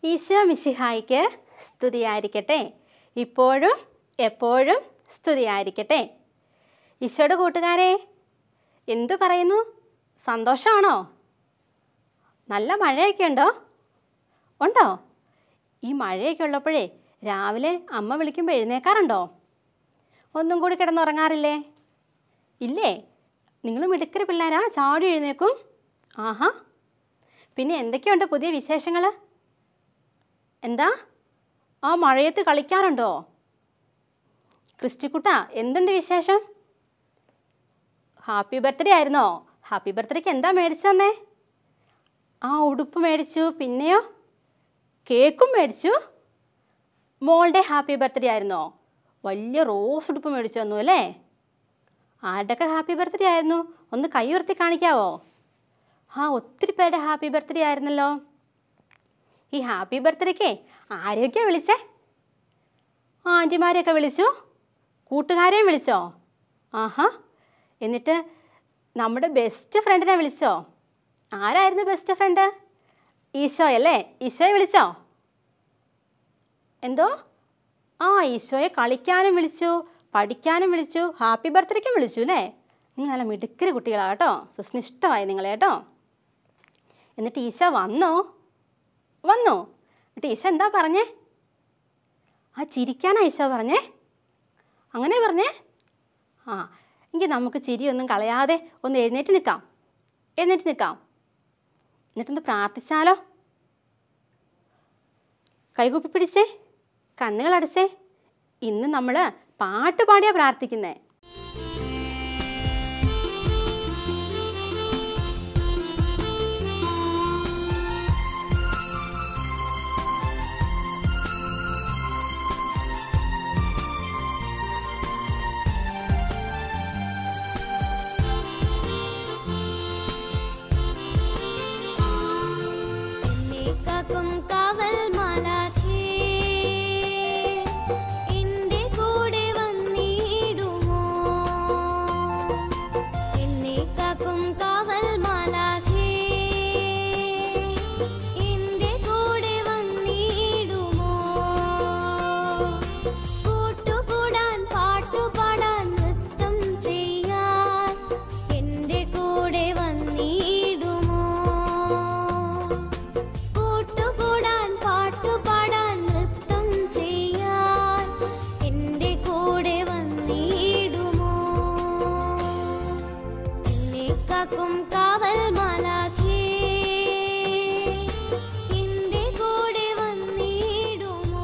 ഈശോ മിശിഹായിക്ക് സ്തുതിയായിരിക്കട്ടെ ഇപ്പോഴും എപ്പോഴും സ്തുതിയായിരിക്കട്ടെ ഈശോയുടെ കൂട്ടുകാരെ എന്തു പറയുന്നു സന്തോഷമാണോ നല്ല മഴയൊക്കെ ഉണ്ടോ ഉണ്ടോ ഈ മഴയൊക്കെ ഉള്ളപ്പോഴേ രാവിലെ അമ്മ വിളിക്കുമ്പോൾ എഴുന്നേക്കാറുണ്ടോ ഒന്നും കൂടി കിടന്നുറങ്ങാറില്ലേ ഇല്ലേ നിങ്ങൾ മിടുക്കര പിള്ളേരാ ചാടി എഴുന്നേക്കും ആഹാ പിന്നെ എന്തൊക്കെയുണ്ട് പുതിയ വിശേഷങ്ങൾ എന്താ ആ മഴയത്ത് കളിക്കാറുണ്ടോ ക്രിസ്റ്റിക്കുട്ട എന്തുണ്ട് വിശേഷം ഹാപ്പി ബർത്ത്ഡേ ആയിരുന്നോ ഹാപ്പി ബർത്ത്ഡേക്ക് എന്താ മേടിച്ചന്നേ ആ ഉടുപ്പ് മേടിച്ചു പിന്നെയോ കേക്കും മേടിച്ചു മോളുടെ ഹാപ്പി ബർത്ത്ഡേ ആയിരുന്നോ വലിയ റോസ് ഉടുപ്പ് മേടിച്ചു തന്നു അല്ലേ ആരുടെയൊക്കെ ഹാപ്പി ബർത്ത്ഡേ ആയിരുന്നു ഒന്ന് കൈ ഉയർത്തി കാണിക്കാവോ ആ ഒത്തിരി പേരുടെ ഹാപ്പി ബർത്ത്ഡേ ആയിരുന്നല്ലോ ഈ ഹാപ്പി ബർത്ത്ഡേക്ക് ആരെയൊക്കെയാ വിളിച്ചേ ആ ആൻറ്റിമാരെയൊക്കെ വിളിച്ചു കൂട്ടുകാരെയും വിളിച്ചോ ആഹാ എന്നിട്ട് നമ്മുടെ ബെസ്റ്റ് ഫ്രണ്ടിനെ വിളിച്ചോ ആരായിരുന്നു ബെസ്റ്റ് ഫ്രണ്ട് ഈശോ അല്ലേ ഈശോയെ വിളിച്ചോ എന്തോ ആ ഈശോയെ കളിക്കാനും വിളിച്ചു പഠിക്കാനും വിളിച്ചു ഹാപ്പി ബർത്ത്ഡേക്കും വിളിച്ചു അല്ലേ നിങ്ങൾ നല്ല മിടുക്കരി കുട്ടികളാണ് കേട്ടോ സിസ്റ്റിന് ഇഷ്ടമായി നിങ്ങളെ കേട്ടോ എന്നിട്ട് ഈശോ വന്നോ വന്നോ എന്നിട്ട് ഈശോ എന്താ പറഞ്ഞേ ആ ചിരിക്കാനാ ഈശോ പറഞ്ഞേ അങ്ങനെ പറഞ്ഞേ ആ എങ്കിൽ നമുക്ക് ചിരിയൊന്നും കളയാതെ ഒന്ന് എഴുന്നേറ്റ് നിൽക്കാം എഴുന്നേറ്റ് നിൽക്കാം എന്നിട്ടൊന്ന് പ്രാർത്ഥിച്ചാലോ കൈകൂപ്പി പിടിച്ചേ കണ്ണുകളടച്ചേ ഇന്ന് നമ്മൾ പാട്ട് പാടിയാ പ്രാർത്ഥിക്കുന്നേ എന്നേക്കാക്കും കാവൽ മാലാഖേ എന്റെ കൂടെ വന്നിടുമോ എന്നേക്കാക്കും കാവൽ മാലാഖേ എന്റെ കൂടെ വന്നിടുമോ കൂട്ടുകൂടാൻ പാട്ടുപാടാൻ നൃത്തം ചെയ്യാൻ എന്റെ കൂടെ വന്നിടുമോ കൂട്ടുകൂടാൻ പാട്ടുപാടാൻ നൃത്തം ചെയ്യാൻ എന്റെ കൂടെ വന്നിടുമോ എന്നെ കാക്കും കാവൽ മാലാഖേ എന്റെ കൂടെ വന്നിടുമോ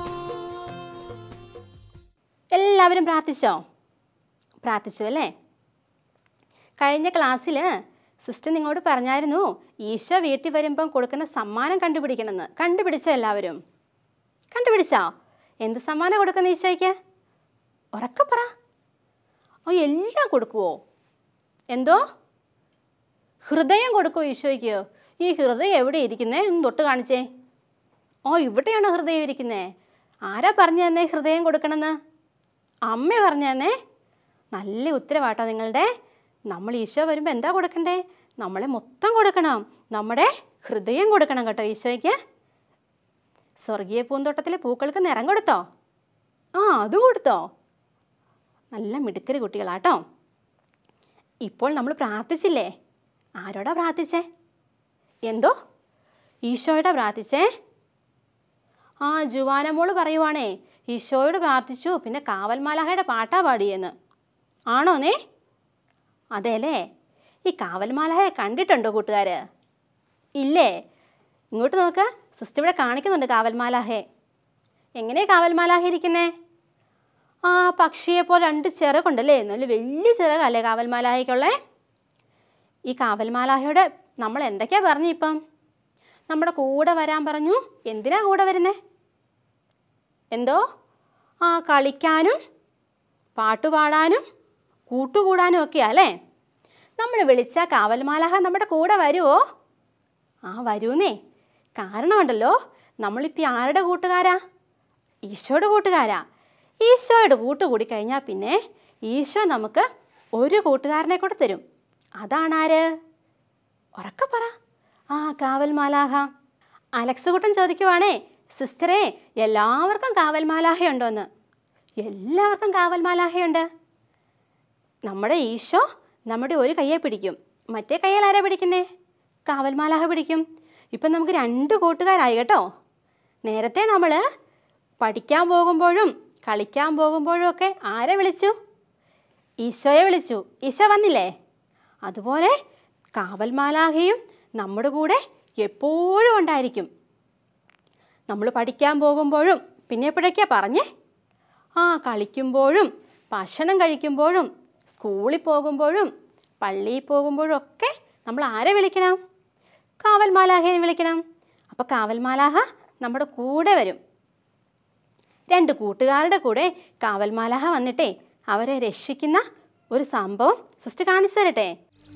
എല്ലാവരും പ്രാർത്ഥിച്ചോ പ്രാർത്ഥിച്ചു അല്ലേ കഴിഞ്ഞ ക്ലാസ്സിൽ സിസ്റ്റർ നിങ്ങളോട് പറഞ്ഞായിരുന്നു ഈശോ വീട്ടിൽ വരുമ്പം കൊടുക്കുന്ന സമ്മാനം കണ്ടുപിടിക്കണമെന്ന് കണ്ടുപിടിച്ചോ എല്ലാവരും കണ്ടുപിടിച്ചോ എന്ത് സമ്മാനം കൊടുക്കുന്ന ഈശോയ്ക്ക് ഉറക്കെ പറ ഓ എല്ലാം കൊടുക്കുവോ എന്തോ ഹൃദയം കൊടുക്കുമോ ഈശോയ്ക്ക് ഈ ഹൃദയം എവിടെ ഇരിക്കുന്നേ ഒന്ന് തൊട്ട് കാണിച്ചേ ഓ ഇവിടെയാണോ ഹൃദയം ഇരിക്കുന്നേ ആരാ പറഞ്ഞു തന്നേ ഹൃദയം കൊടുക്കണമെന്ന് അമ്മ പറഞ്ഞു തന്നേ നല്ല ഉത്തരവാട്ടോ നിങ്ങളുടെ നമ്മൾ ഈശോ വരുമ്പോൾ എന്താ കൊടുക്കണ്ടേ നമ്മളെ മൊത്തം കൊടുക്കണം നമ്മുടെ ഹൃദയം കൊടുക്കണം കേട്ടോ ഈശോയ്ക്ക് സ്വർഗീയ പൂന്തോട്ടത്തിലെ പൂക്കൾക്ക് നിറം കൊടുത്തോ ആ അതും കൊടുത്തോ നല്ല മിടുക്കരി കുട്ടികളാട്ടോ ഇപ്പോൾ നമ്മൾ പ്രാർത്ഥിച്ചില്ലേ ആരോടാ പ്രാർത്ഥിച്ചേ എന്തോ ഈശോയോടാ പ്രാർത്ഥിച്ചേ ആ ജുവാനമോള് പറയുവാണേ ഈശോയോട് പ്രാർത്ഥിച്ചു പിന്നെ കാവൽമാലാഹയുടെ പാട്ടാ പാടിയെന്ന് ആണോ നേ അതെല്ലേ ഈ കാവൽമാലാഹയെ കണ്ടിട്ടുണ്ടോ കൂട്ടുകാർ ഇല്ലേ ഇങ്ങോട്ട് നോക്ക് സിസ്റ്റർ ഇവിടെ കാണിക്കുന്നുണ്ട് കാവൽമാലാഹയെ എങ്ങനെയാ കാവൽമാലാഹ ഇരിക്കുന്നേ ആ പക്ഷിയെ പോലെ രണ്ട് ചിറകുണ്ടല്ലേ നല്ല വലിയ ചിറകല്ലേ കാവൽമാലാഹയ്ക്കുള്ളേ ഈ കാവൽമാലാഹയോട് നമ്മൾ എന്തൊക്കെയാ പറഞ്ഞു ഇപ്പം നമ്മുടെ കൂടെ വരാൻ പറഞ്ഞു എന്തിനാ കൂടെ വരുന്നേ എന്തോ ആ കളിക്കാനും പാട്ടുപാടാനും കൂട്ടുകൂടാനും ഒക്കെയാ അല്ലേ നമ്മൾ വിളിച്ച കാവൽമാലാഹ നമ്മുടെ കൂടെ വരുമോ ആ വരൂന്നേ കാരണമുണ്ടല്ലോ നമ്മളിപ്പോൾ ആരുടെ കൂട്ടുകാരാ ഈശോയുടെ കൂട്ടുകാരാ ഈശോയുടെ കൂട്ട് കൂടി കഴിഞ്ഞാൽ പിന്നെ ഈശോ നമുക്ക് ഒരു കൂട്ടുകാരനെ കൂടെ തരും അതാണാര് ഉറക്കെ പറ ആ കാവൽ മാലാഹ അലക്സ് കുട്ടൻ ചോദിക്കുവാണേ സിസ്റ്ററെ എല്ലാവർക്കും കാവൽ മാലാഹയുണ്ടോന്ന് എല്ലാവർക്കും കാവൽ മാലാഹയുണ്ട് നമ്മുടെ ഈശോ നമ്മുടെ ഒരു കയ്യെ പിടിക്കും മറ്റേ കയ്യിൽ ആരാ പിടിക്കുന്നേ കാവൽ മാലാഹ പിടിക്കും ഇപ്പം നമുക്ക് രണ്ട് കൂട്ടുകാരായി കേട്ടോ നേരത്തെ നമ്മൾ പഠിക്കാൻ പോകുമ്പോഴും കളിക്കാൻ പോകുമ്പോഴും ഒക്കെ ആരെ വിളിച്ചു ഈശോയെ വിളിച്ചു ഈശോ വന്നില്ലേ അതുപോലെ കാവൽ മാലാഹയും നമ്മുടെ കൂടെ എപ്പോഴും ഉണ്ടായിരിക്കും നമ്മൾ പഠിക്കാൻ പോകുമ്പോഴും പിന്നെ എപ്പോഴൊക്കെയാ പറഞ്ഞേ ആ കളിക്കുമ്പോഴും ഭക്ഷണം കഴിക്കുമ്പോഴും സ്കൂളിൽ പോകുമ്പോഴും പള്ളിയിൽ പോകുമ്പോഴും ഒക്കെ നമ്മൾ ആരെ വിളിക്കണം കാവൽ മാലാഹയെ വിളിക്കണം അപ്പോൾ കാവൽ മാലാഹ നമ്മുടെ കൂടെ വരും രണ്ട് കൂട്ടുകാരുടെ കൂടെ കാവൽ മാലാഹ വന്നിട്ടേ അവരെ രക്ഷിക്കുന്ന ഒരു സംഭവം സിസ്റ്റർ കാണിച്ചു തരട്ടെ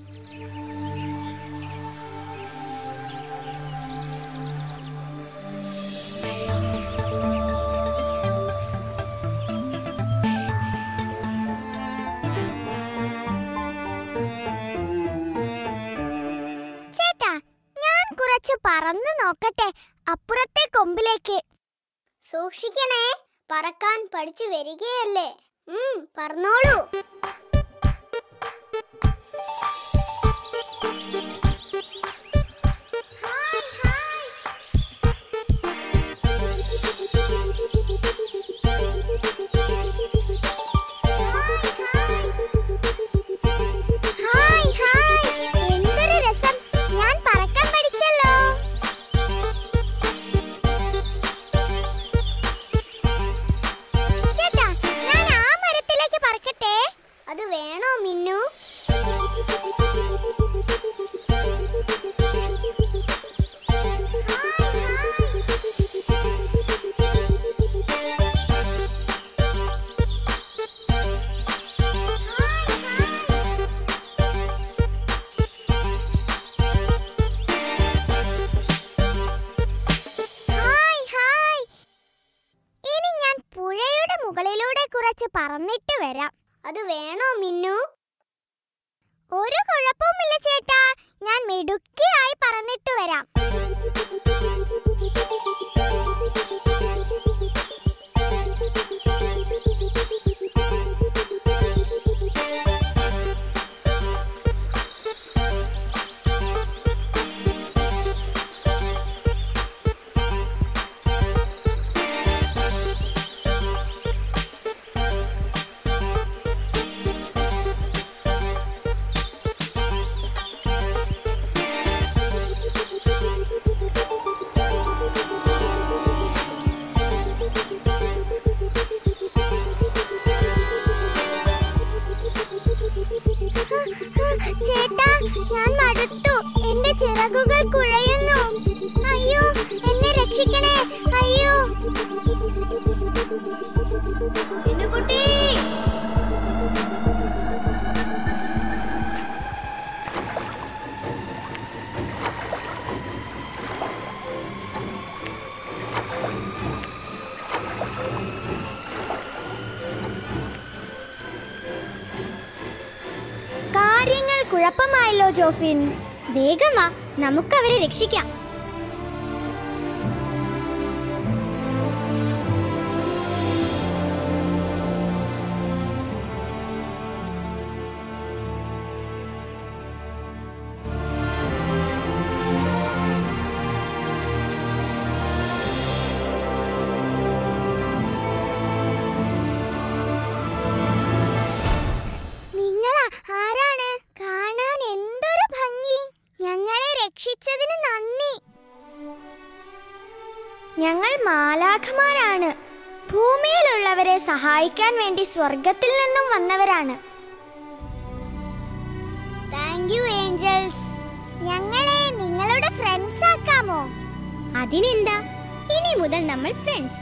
ചേട്ടാ ഞാൻ കുറച്ച് പറന്നു നോക്കട്ടെ അപ്പുറത്തെ കൊമ്പിലേക്ക് സൂക്ഷിക്കണേ പറക്കാൻ പഠിച്ചു വരികയല്ലേ ഉം, പറന്നോളൂ ഹായ്, ഹായ്. ഹായ് ഹായ് എന്തൊരു രസം ഞാൻ പറക്കാൻ പഠിച്ചല്ലോ ചേട്ടാ ഞാൻ ആ മരത്തിലേക്ക് പറക്കട്ടെ അത് വേണോ മിന്നു ഹായ് ഹായ് ഇനി ഞാൻ പുഴയുടെ മുകളിലൂടെ കുറച്ച് പറന്നിട്ട് വരാം അത് വേണോ മിന്നു ഒരു കുഴപ്പവുമില്ല ചേട്ടാ ഞാൻ മിടുക്കിയായി പറന്നിട്ട് വരാം ചേട്ടാ ഞാൻ മടുത്തു എന്റെ ചിറകുകൾ കുഴയുന്നു അയ്യോ എന്നെ രക്ഷിക്കണേ അയ്യോ കുട്ടി കാര്യങ്ങൾ കുഴപ്പമായല്ലോ ജോഫിൻ വേഗം വാ നമുക്ക് അവരെ രക്ഷിക്കാം നിങ്ങൾ ആരാണ് കാണാൻ എന്തൊരു ഭംഗി ഞങ്ങളെ രക്ഷിച്ചതിന് നന്ദി ഞങ്ങൾ മാലാഖമാരാണ് ഭൂമിയിലുള്ളവരെ സഹായിക്കാൻ വേണ്ടി സ്വർഗത്തിൽ നിന്നും വന്നവരാണ് താങ്ക് യു ഏഞ്ചൽസ് ഞങ്ങളെ നിങ്ങളുടെ ഫ്രണ്ട്സ് ആക്കാമോ അതിനെന്താ ഇനി മുതൽ നമ്മൾ ഫ്രണ്ട്സ്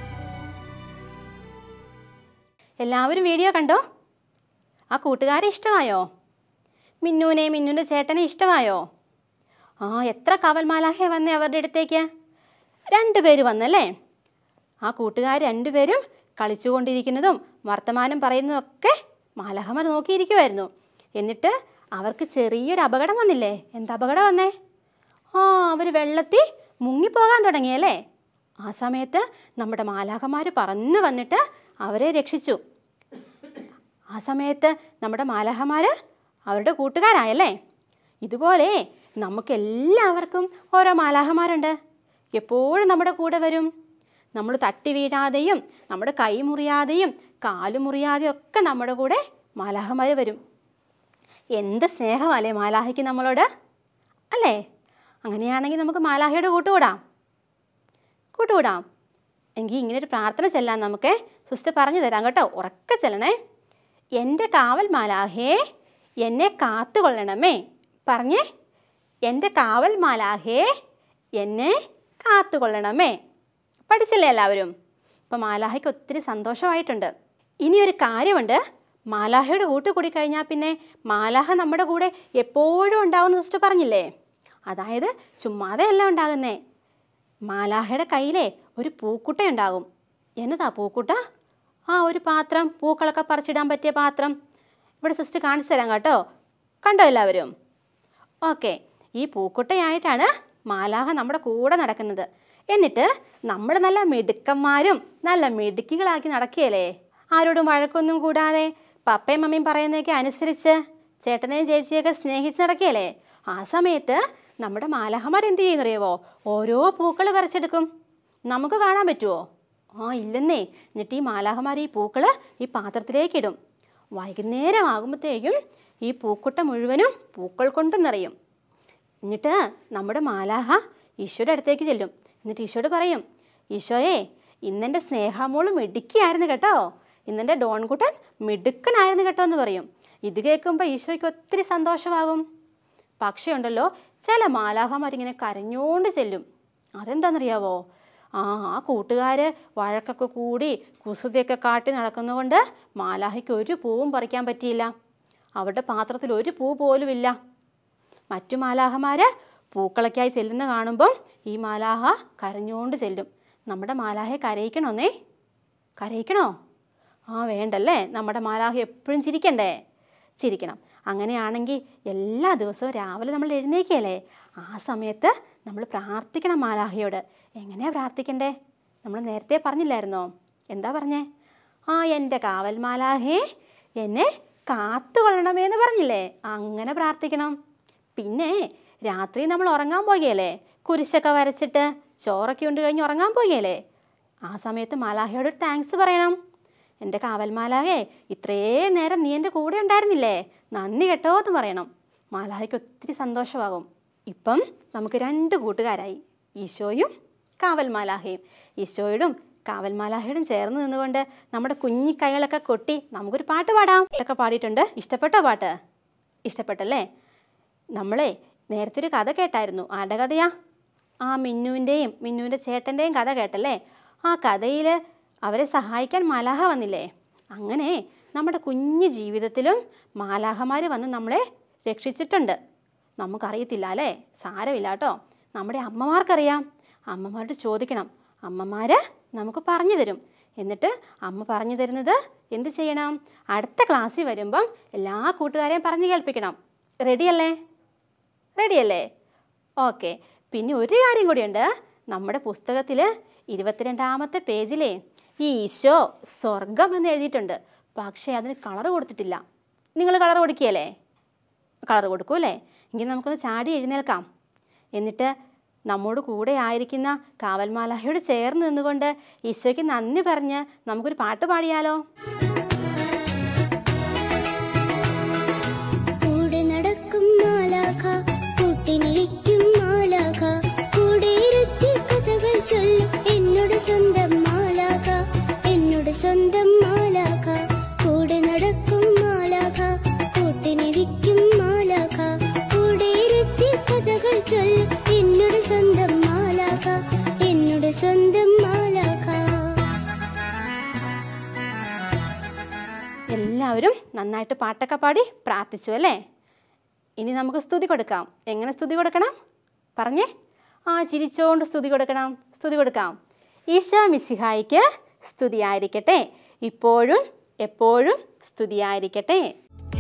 എല്ലാവരും വീഡിയോ കണ്ടോ ആ കൂട്ടുകാരെ ഇഷ്ടമായോ മിന്നുവിനെ മിന്നുവിൻ്റെ ചേട്ടനെ ഇഷ്ടമായോ ആ എത്ര കവൽമാലാഹ വന്നേ അവരുടെ അടുത്തേക്ക് രണ്ട് പേര് വന്നല്ലേ ആ കൂട്ടുകാർ രണ്ടുപേരും കളിച്ചുകൊണ്ടിരിക്കുന്നതും വർത്തമാനം പറയുന്നതും ഒക്കെ മാലാഹമാർ നോക്കിയിരിക്കുമായിരുന്നു എന്നിട്ട് അവർക്ക് ചെറിയൊരു അപകടം വന്നില്ലേ എന്താ അപകടം വന്നേ ആ അവർ വെള്ളത്തിൽ മുങ്ങിപ്പോകാൻ തുടങ്ങിയല്ലേ ആ സമയത്ത് നമ്മുടെ മാലാഖമാർ പറന്നു വന്നിട്ട് അവരെ രക്ഷിച്ചു ആ സമയത്ത് നമ്മുടെ മാലാഹമാർ അവരുടെ കൂട്ടുകാരായല്ലേ ഇതുപോലെ നമുക്ക് എല്ലാവർക്കും ഓരോ മാലാഹമാരുണ്ട് എപ്പോഴും നമ്മുടെ കൂടെ വരും നമ്മൾ തട്ടി വീഴാതെയും നമ്മുടെ കൈ മുറിയാതെയും കാല് മുറിയാതെയും ഒക്കെ നമ്മുടെ കൂടെ മാലാഹമാർ വരും എന്ത് സ്നേഹമല്ലേ മാലാഹയ്ക്ക് നമ്മളോട് അല്ലേ അങ്ങനെയാണെങ്കിൽ നമുക്ക് മാലാഹയുടെ കൂട്ടുകൂടാം കൂട്ടുകൂടാം എങ്കിൽ ഇങ്ങനെ ഒരു പ്രാർത്ഥന ചെല്ലാൻ നമുക്ക് സിസ്റ്റർ പറഞ്ഞു തരാം കേട്ടോ ഉറക്കെ ചെല്ലണേ എൻ്റെ കാവൽ മാലാഹേ എന്നെ കാത്തുകൊള്ളണമേ പറഞ്ഞേ എൻ്റെ കാവൽ മാലാഹേ എന്നെ കാത്തുകൊള്ളണമേ പഠിച്ചില്ലേ എല്ലാവരും ഇപ്പം മാലാഹയ്ക്ക് ഒത്തിരി സന്തോഷമായിട്ടുണ്ട് ഇനിയൊരു കാര്യമുണ്ട് മാലാഹയുടെ കൂട്ട് കൂടി കഴിഞ്ഞാൽ പിന്നെ മാലാഹ നമ്മുടെ കൂടെ എപ്പോഴും ഉണ്ടാവുമെന്ന് സിസ്റ്റർ പറഞ്ഞില്ലേ അതായത് ചുമ്മാതെ അല്ല ഉണ്ടാകുന്നേ മാലാഹയുടെ കയ്യിലെ ഒരു പൂക്കുട്ട ഉണ്ടാകും എന്നതാ പൂക്കുട്ട ആ ഒരു പാത്രം പൂക്കളൊക്കെ പറിച്ചിടാൻ പറ്റിയ പാത്രം ഇവിടെ സിസ്റ്റർ കാണിച്ചു തരാം കേട്ടോ കണ്ടോ എല്ലാവരും ഓക്കെ ഈ പൂക്കുട്ടയായിട്ടാണ് മാലാഹ നമ്മുടെ കൂടെ നടക്കുന്നത് എന്നിട്ട് നമ്മൾ നല്ല മിടുക്കന്മാരും നല്ല മിടുക്കികളാക്കി നടക്കുകയല്ലേ ആരോടും വഴക്കൊന്നും കൂടാതെ പപ്പയും മമ്മിയും പറയുന്നതൊക്കെ അനുസരിച്ച് ചേട്ടനെയും ചേച്ചിയൊക്കെ സ്നേഹിച്ച് നടക്കുകയല്ലേ ആ സമയത്ത് നമ്മുടെ മാലാഹമാർ എന്ത് ചെയ്യുന്നറിയാവോ ഓരോ പൂക്കൾ വരച്ചെടുക്കും നമുക്ക് കാണാൻ പറ്റുമോ ആ ഇല്ലെന്നേ എന്നിട്ട് ഈ മാലാഹമാർ ഈ പൂക്കൾ ഈ പാത്രത്തിലേക്ക് ഇടും വൈകുന്നേരം ആകുമ്പോഴത്തേക്കും ഈ പൂക്കുട്ട മുഴുവനും പൂക്കൾ കൊണ്ട് നിറയും എന്നിട്ട് നമ്മുടെ മാലാഹ ഈശോയുടെ അടുത്തേക്ക് ചെല്ലും എന്നിട്ട് ഈശോയോട് പറയും ഈശോയെ ഇന്നെൻ്റെ സ്നേഹമോള് മിടുക്കിയായിരുന്നു കേട്ടോ ഇന്നെൻ്റെ ഡോൺകുട്ടൻ മിടുക്കനായിരുന്നു കേട്ടോ എന്ന് പറയും ഇത് കേൾക്കുമ്പോൾ ഈശോയ്ക്ക് ഒത്തിരി സന്തോഷമാകും പക്ഷേ ഉണ്ടല്ലോ ചില മാലാഹമാരിങ്ങനെ കരഞ്ഞോണ്ട് ചെല്ലും അതെന്താണെന്നറിയാവോ ആ ആ കൂട്ടുകാർ വഴക്കൊക്കെ കൂടി കുസൃതിയൊക്കെ കാട്ടി നടക്കുന്നതുകൊണ്ട് മാലാഹയ്ക്ക് ഒരു പൂവും പറിക്കാൻ പറ്റിയില്ല അവരുടെ പാത്രത്തിൽ ഒരു പൂ പോലുമില്ല മറ്റു മാലാഹമാർ പൂക്കളൊക്കെയായി ചെല്ലുന്ന കാണുമ്പം ഈ മാലാഹ കരഞ്ഞുകൊണ്ട് ചെല്ലും നമ്മുടെ മാലാഹയെ കരയിക്കണമെന്നേ കരയിക്കണോ ആ വേണ്ടല്ലേ നമ്മുടെ മാലാഹ എപ്പോഴും ചിരിക്കണ്ടേ ചിരിക്കണം അങ്ങനെയാണെങ്കിൽ എല്ലാ ദിവസവും രാവിലെ നമ്മൾ എഴുന്നേക്കുകയല്ലേ ആ സമയത്ത് നമ്മൾ പ്രാർത്ഥിക്കണം മാലാഹയോട് എങ്ങനെയാണ് പ്രാർത്ഥിക്കണ്ടേ നമ്മൾ നേരത്തെ പറഞ്ഞില്ലായിരുന്നോ എന്താ പറഞ്ഞേ ആ എൻ്റെ കാവൽ മാലാഹേ എന്നെ കാത്തുകൊള്ളണമേ എന്ന് പറഞ്ഞില്ലേ അങ്ങനെ പ്രാർത്ഥിക്കണം പിന്നെ രാത്രി നമ്മൾ ഉറങ്ങാൻ പോകുകയല്ലേ കുരിശൊക്കെ വരച്ചിട്ട് ചോറൊക്കെ ഉണ്ട് കഴിഞ്ഞ് ഉറങ്ങാൻ പോകുകയല്ലേ ആ സമയത്ത് മാലാഹയോട് ഒരു താങ്ക്സ് പറയണം എൻ്റെ കാവൽ മാലാഹേ ഇത്രയും നേരം നീ എൻ്റെ കൂടെ ഉണ്ടായിരുന്നില്ലേ നന്ദി കേട്ടോ എന്ന് പറയണം മാലാഹയ്ക്ക് ഒത്തിരി സന്തോഷമാകും ഇപ്പം നമുക്ക് രണ്ട് കൂട്ടുകാരായി ഈശോയും കാവൽ മാലാഹയും ഈശോയോടും കാവൽ മാലാഹയോടും ചേർന്ന് നിന്നുകൊണ്ട് നമ്മുടെ കുഞ്ഞി കൈകളൊക്കെ കൊട്ടി നമുക്കൊരു പാട്ട് പാടാം ഇതൊക്കെ പാടിയിട്ടുണ്ട് ഇഷ്ടപ്പെട്ടോ പാട്ട് ഇഷ്ടപ്പെട്ടല്ലേ നമ്മളെ നേരത്തെ ഒരു കഥ കേട്ടായിരുന്നു ആരുടെ കഥയാ ആ മിന്നുവിൻ്റെയും മിന്നുവിൻ്റെ ചേട്ടൻ്റെയും കഥ കേട്ടല്ലേ ആ കഥയിൽ അവരെ സഹായിക്കാൻ മാലാഹ വന്നില്ലേ അങ്ങനെ നമ്മുടെ കുഞ്ഞു ജീവിതത്തിലും മാലാഹമാർ വന്ന് നമ്മളെ രക്ഷിച്ചിട്ടുണ്ട് നമുക്കറിയത്തില്ല അല്ലേ സാരമില്ല കേട്ടോ നമ്മുടെ അമ്മമാർക്കറിയാം അമ്മമാരോട് ചോദിക്കണം അമ്മമാർ നമുക്ക് പറഞ്ഞു തരും എന്നിട്ട് അമ്മ പറഞ്ഞു തരുന്നത് എന്ത് ചെയ്യണം അടുത്ത ക്ലാസ്സിൽ വരുമ്പം എല്ലാ കൂട്ടുകാരെയും പറഞ്ഞു കേൾപ്പിക്കണം റെഡിയല്ലേ റെഡിയല്ലേ ഓക്കെ പിന്നെ ഒരു കാര്യം കൂടിയുണ്ട് നമ്മുടെ പുസ്തകത്തിൽ ഇരുപത്തിരണ്ടാമത്തെ പേജിലേ ഈ ഈശോ സ്വർഗം എന്ന് എഴുതിയിട്ടുണ്ട് പക്ഷേ അതിന് കളർ കൊടുത്തിട്ടില്ല നിങ്ങൾ കളർ കൊടുക്കുകയല്ലേ കളർ കൊടുക്കൂല്ലേ എങ്കിൽ നമുക്കൊന്ന് ചാടി എഴുന്നേൽക്കാം എന്നിട്ട് നമ്മോട് കൂടെ ആയിരിക്കുന്ന കാവൽമാലാഹയോട് ചേർന്ന് നിന്നുകൊണ്ട് ഈശോയ്ക്ക് നന്ദി പറഞ്ഞ് നമുക്കൊരു പാട്ട് പാടിയാലോ കൂടെ നടക്കും മാലാഖ കൂട്ടിനിരിക്കും മാലാഖ കൂടെ ഇരുത്തി കഥകൾ ചൊല്ലും എന്നോട് സ്വന്തം മാലാഖ എന്നോട് സ്വന്തം മാലാഖ കൂടെ നടക്കും മാലാഖ കൂട്ടിനിരിക്കും മാലാഖ കൂടെ ഇരുത്തി കഥകൾ ചൊല്ലും എന്നോട് സ്വന്തം മാലാഖ എന്നോട് സ്വന്തം മാലാഖ എല്ലാവരും നന്നായിട്ട് പാട്ടൊക്കെ പാടി പ്രാർത്ഥിച്ചു അല്ലേ ഇനി നമുക്ക് സ്തുതി കൊടുക്കാം എങ്ങനെ സ്തുതി കൊടുക്കണം പറഞ്ഞേ ആ ചിരിച്ചോണ്ട് സ്തുതി കൊടുക്കണം സ്തുതി കൊടുക്കാം ഈശോ മിശിഹായിക്ക് സ്തുതിയായിരിക്കട്ടെ ഇപ്പോഴും എപ്പോഴും സ്തുതിയായിരിക്കട്ടെ